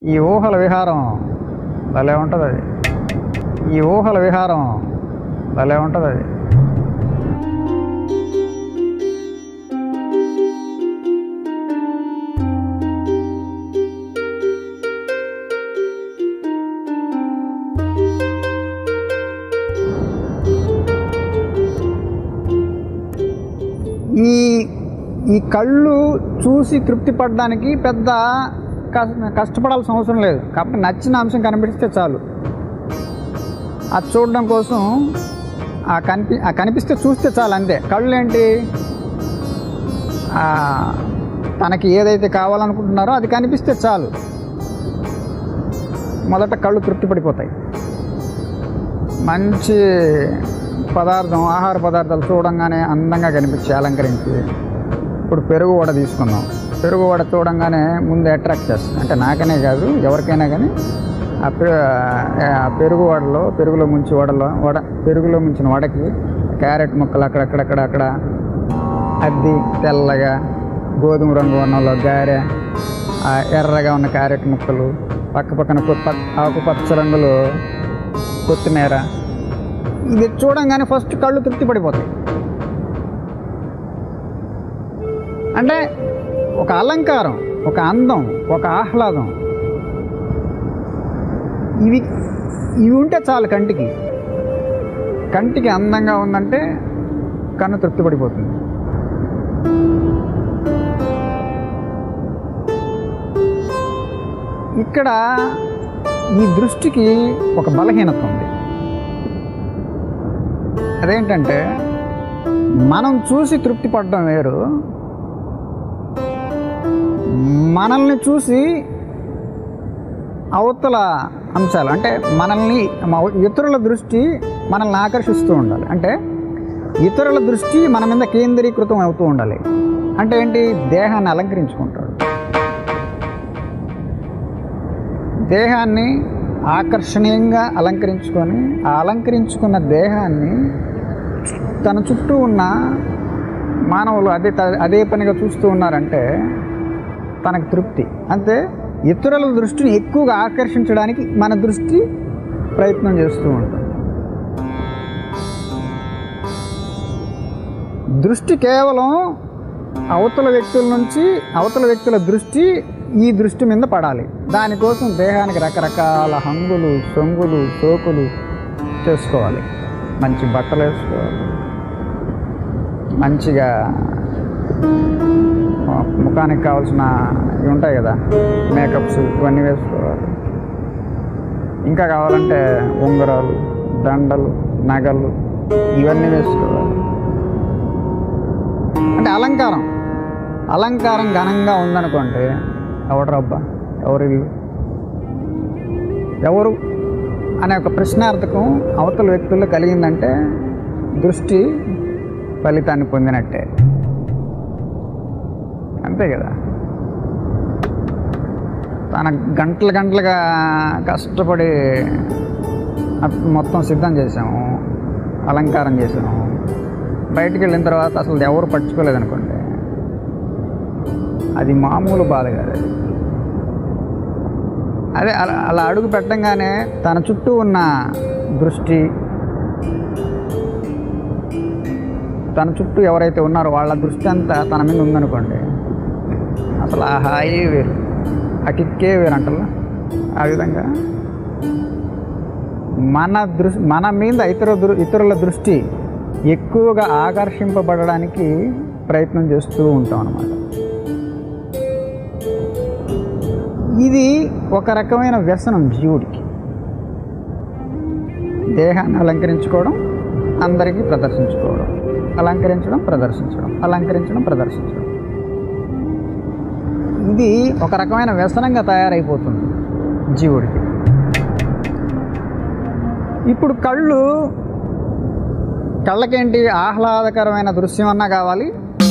ఈ ఊహల విహారం భలే ఉంటుంది అది ఈ ఊహల విహారం భలే ఉంటుంది అది ఈ ఈ కళ్ళు చూసి తృప్తి పడడానికి పెద్ద కష్ట- కష్టపడాల్సిన అవసరం లేదు కాబట్టి నచ్చిన అంశం కనిపిస్తే చాలు అది చూడడం కోసం ఆ కనిపి ఆ కనిపిస్తే చూస్తే చాలు అంతే కళ్ళు ఏంటి ఆ, తనకి ఏదైతే కావాలనుకుంటున్నారో అది కనిపిస్తే చాలు మొదట కళ్ళు తృప్తి పడిపోతాయి మంచి పదార్థం ఆహార పదార్థాలు చూడంగానే అందంగా కనిపించి అలంకరించి ఇప్పుడు పెరుగు వడ తీసుకుందాం పెరుగు వడ చూడంగానే ముందు అట్రాక్ట్ చేస్తుంది అంటే నాకనే కాదు ఎవరికైనా కానీ ఆ పె ఆ పెరుగు వడలో పెరుగులో ముంచి వడలో వడ పెరుగులో ముంచిన వడకి క్యారెట్ ముక్కలు అక్కడక్కడక్కడ అక్కడ అద్ది తెల్లగా గోధుమ రంగు ఉన్నలో గారె ఆ ఎర్రగా ఉన్న క్యారెట్ ముక్కలు పక్క పక్కన కొత్త ఆకుపచ్చ రంగులో కొత్తిమీర ఇది చూడంగానే ఫస్ట్ కళ్ళు తృప్తి పడిపోతాయి అంటే ఒక అలంకారం ఒక అందం ఒక ఆహ్లాదం ఇవి ఇవి ఉంటే చాలు కంటికి కంటికి అందంగా ఉందంటే కన్ను తృప్తి పడిపోతుంది ఇక్కడ ఈ దృష్టికి ఒక బలహీనత ఉంది అదేంటంటే మనం చూసి తృప్తి పడడం వేరు మనల్ని చూసి అవతల అంశాలు అంటే మనల్ని మ- ఇతరుల దృష్టి మనల్ని ఆకర్షిస్తూ ఉండాలి అంటే ఇతరుల దృష్టి మన మీద కేంద్రీకృతం అవుతూ ఉండాలి అంటే ఏంటి దేహాన్ని అలంకరించుకుంటాడు దేహాన్ని ఆకర్షణీయంగా అలంకరించుకొని ఆ అలంకరించుకున్న దేహాన్ని తన చుట్టూ ఉన్న మానవులు అదే త- అదే పనిగా చూస్తూ ఉన్నారంటే తనకు తృప్తి అంతే ఇతరుల దృష్టిని ఎక్కువగా ఆకర్షించడానికి మన దృష్టి ప్రయత్నం చేస్తూ ఉంటుంది దృష్టి కేవలం అవతల వ్యక్తుల నుంచి అవతల వ్యక్తుల దృష్టి ఈ దృష్టి మీద పడాలి దానికోసం దేహానికి రకరకాల హంగులు సొంగులు సోకులు చేసుకోవాలి మంచి బట్టలు వేసుకోవాలి మంచిగా ఆ, ముఖానికి కావాల్సిన ఇవి ఉంటాయి కదా మేకప్స్ ఇవన్నీ వేసుకోవాలి ఇంకా కావాలంటే ఉంగరాలు దండలు నగలు ఇవన్నీ వేసుకోవాలి అంటే అలంకారం అలంకారం ఘనంగా ఉందనుకోండి ఎవడు రబ్బా ఎవరు వీళ్ళు? ఎవరు అనే ఒక ప్రశ్నార్థకం అవతల వ్యక్తుల్లో కలిగిందంటే దృష్టి ఫలితాన్ని పొందినట్టే అంతే కదా తన గంటలు గంటలుగా కష్టపడి అప్- మొత్తం సిద్ధం చేసాము అలంకారం చేసాము బయటికి వెళ్ళిన తర్వాత అసలు ఎవరు పట్టించుకోలేదు అనుకోండి అది మామూలు బాధ కాదు అది. అదే అలా అలా అడుగు పెట్టంగానే తన చుట్టూ ఉన్న దృష్టి తన చుట్టూ ఎవరైతే ఉన్నారో వాళ్ళ దృష్టి అంతా తన మీద ఉందనుకోండి అసలు ఆ హాయి వేరు ఆ కిక్కే వేరు అంటలా ఆ విధంగా మన దృష్టి మన మీద ఇతర దృ ఇతరుల దృష్టి ఎక్కువగా ఆకర్షింపబడడానికి ప్రయత్నం చేస్తూ ఉంటాం అన్నమాట ఇది ఒక రకమైన వ్యసనం జీవుడికి దేహాన్ని అలంకరించుకోవడం అందరికీ ప్రదర్శించుకోవడం అలంకరించడం ప్రదర్శించడం అలంకరించడం ప్రదర్శించడం ఇది ఒక రకమైన వ్యసనంగా తయారైపోతుంది జీవుడికి ఇప్పుడు కళ్ళు కళ్ళకేంటి ఆహ్లాదకరమైన దృశ్యం అన్నా కావాలి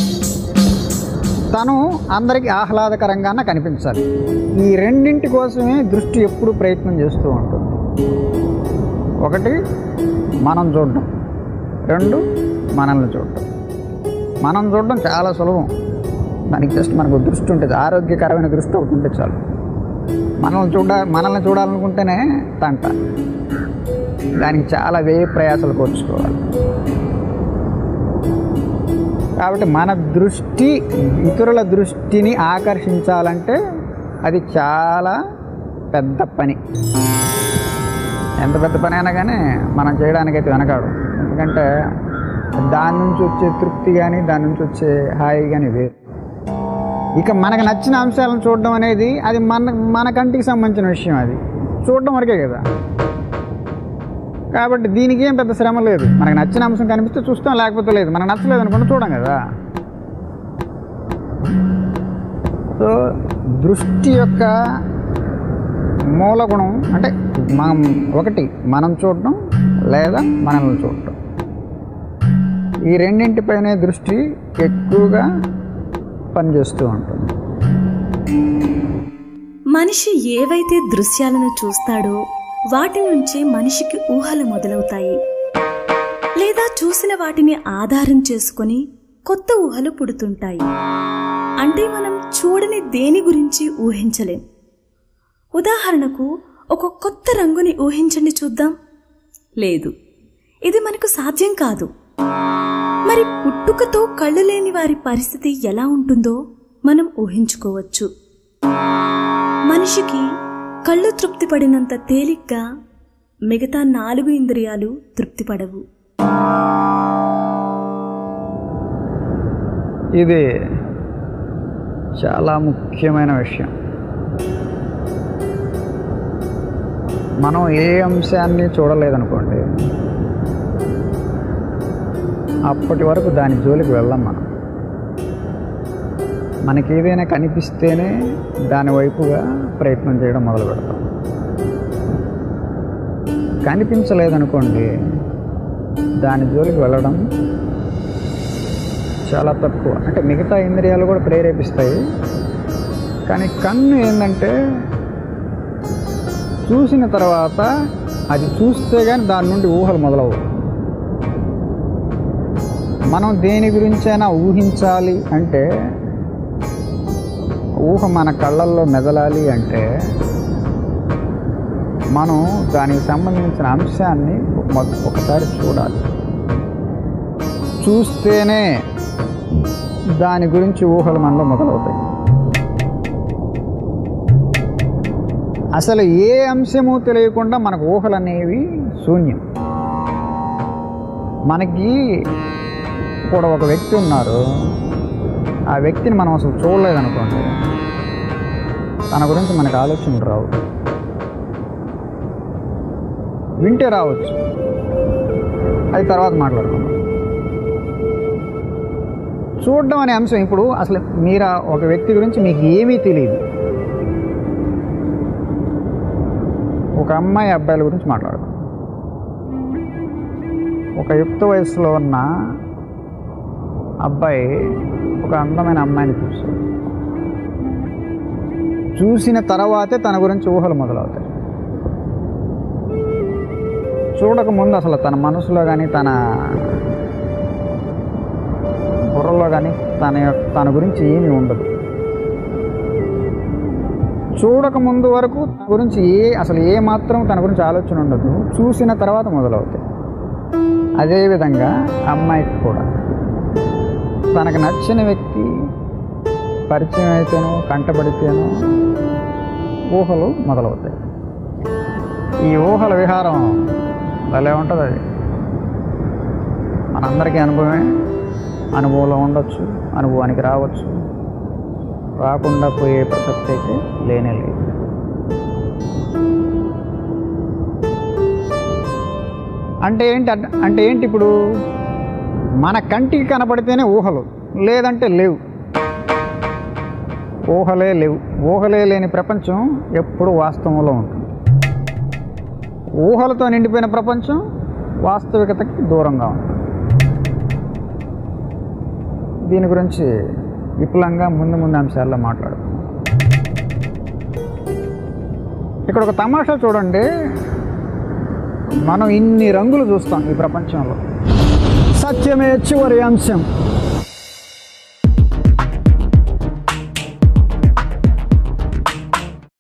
తను అందరికీ ఆహ్లాదకరంగానే కనిపించాలి ఈ రెండింటి కోసమే దృష్టి ఎప్పుడు ప్రయత్నం చేస్తూ ఉంటుంది ఒకటి మనం చూడడం రెండు మనల్ని చూడడం మనం చూడడం చాలా సులభం దానికి జస్ట్ మనకు దృష్టి ఉంటుంది ఆరోగ్యకరమైన దృష్టి ఒకటి ఉంటే చాలు మనల్ని చూడ మనల్ని చూడాలనుకుంటేనే తంట దానికి చాలా వ్యయ ప్రయాసాలు కూర్చుకోవాలి కాబట్టి మన దృష్టి ఇతరుల దృష్టిని ఆకర్షించాలంటే అది చాలా పెద్ద పని ఎంత పెద్ద పని అయినా కానీ మనం చేయడానికైతే వెనకాడు ఎందుకంటే దాని నుంచి వచ్చే తృప్తి కానీ దాని నుంచి వచ్చే హాయి కానీ వేరు ఇక మనకు నచ్చిన అంశాలను చూడడం అనేది అది మన మన కంటికి సంబంధించిన విషయం అది చూడడం వరకే కదా కాబట్టి దీనికి ఏం పెద్ద శ్రమ లేదు మనకు నచ్చిన అంశం కనిపిస్తే చూస్తాం లేకపోతే లేదు మనకు నచ్చలేదు అనుకుంటే చూడం కదా సో దృష్టి యొక్క మూల గుణం అంటే మనం ఒకటి మనం చూడటం లేదా మనల్ని చూడటం ఈ రెండింటిపైనే దృష్టి ఎక్కువగా పనిచేస్తూ ఉంటుంది మనిషి ఏవైతే దృశ్యాలను చూస్తాడో వాటి నుంచే మనిషికి ఊహలు మొదలవుతాయి లేదా చూసిన వాటిని ఆధారం చేసుకొని కొత్త ఊహలు పుడుతుంటాయి అంటే మనం చూడని దేని గురించి ఊహించలేం ఉదాహరణకు ఒక కొత్త రంగుని ఊహించండి చూద్దాం లేదు ఇది మనకు సాధ్యం కాదు మరి పుట్టుకతో కళ్ళు లేని వారి పరిస్థితి ఎలా ఉంటుందో మనం ఊహించుకోవచ్చు మనిషికి కళ్ళు తృప్తిపడినంత తేలిగ్గా మిగతా నాలుగు ఇంద్రియాలు తృప్తిపడవు ఇది చాలా ముఖ్యమైన విషయం మనం ఏ అంశాన్ని చూడలేదనుకోండి అప్పటి వరకు దాని జోలికి వెళ్ళాం మనం మనకి ఏదైనా కనిపిస్తేనే దాని వైపుగా ప్రయత్నం చేయడం మొదలు పెడతాం కనిపించలేదనుకోండి దాని జోలికి వెళ్ళడం చాలా తక్కువ అంటే మిగతా ఇంద్రియాలు కూడా ప్రేరేపిస్తాయి కానీ కన్ను ఏంటంటే చూసిన తర్వాత అది చూస్తే కానీ దాని నుండి ఊహలు మొదలవు మనం దేని గురించైనా ఊహించాలి అంటే ఊహ మన కళ్ళల్లో మెదలాలి అంటే మనం దానికి సంబంధించిన అంశాన్ని మొ- ఒకసారి చూడాలి చూస్తేనే దాని గురించి ఊహలు మనలో మొదలవుతాయి అసలు ఏ అంశము తెలియకుండా మనకు ఊహలు అనేవి శూన్యం మనకి కూడా ఒక వ్యక్తి ఉన్నారు ఆ వ్యక్తిని మనం అసలు చూడలేదనుకోండి తన గురించి మనకు ఆలోచనలు రావు వింటే రావచ్చు అది తర్వాత మాట్లాడుకుందాం చూడడం అనే అంశం ఇప్పుడు అసలు మీరు ఆ ఒక వ్యక్తి గురించి మీకు ఏమీ తెలియదు ఒక అమ్మాయి అబ్బాయిల గురించి మాట్లాడదాం ఒక యుక్త వయసులో ఉన్న అబ్బాయి ఒక అందమైన అమ్మాయిని చూస్తాడు చూసిన తర్వాతే తన గురించి ఊహలు మొదలవుతాయి చూడక ముందు అసలు తన మనసులో కానీ తన బుర్రలో కానీ తన యొక్క తన గురించి ఏమీ ఉండదు చూడక ముందు వరకు తన గురించి ఏ అసలు ఏ మాత్రం తన గురించి ఆలోచన ఉండదు చూసిన తర్వాత మొదలవుతాయి అదేవిధంగా అమ్మాయికి కూడా తనకు నచ్చిన వ్యక్తి పరిచయం అయితేనో కంటపడితేనో ఊహలు మొదలవుతాయి ఈ ఊహల విహారం భలే ఉంటుంది అది మనందరికీ అనుభవమే అనుభవంలో ఉండొచ్చు అనుభవానికి రావచ్చు రాకుండా పోయే ప్రసక్తి అయితే లేనే లేదు అంటే ఏంటి అడ్- అంటే ఏంటి ఇప్పుడు మన కంటికి కనపడితేనే ఊహలు లేదంటే లేవు ఊహలే లేవు ఊహలే లేని ప్రపంచం ఎప్పుడు వాస్తవంలో ఉంటుంది ఊహలతో నిండిపోయిన ప్రపంచం వాస్తవికతకి దూరంగా ఉంటుంది దీని గురించి విపులంగా ముందు ముందు అంశాల్లో మాట్లాడుకుందాం ఇక్కడ ఒక తమాషా చూడండి మనం ఇన్ని రంగులు చూస్తాం ఈ ప్రపంచంలో సత్యమే చివరి అంశం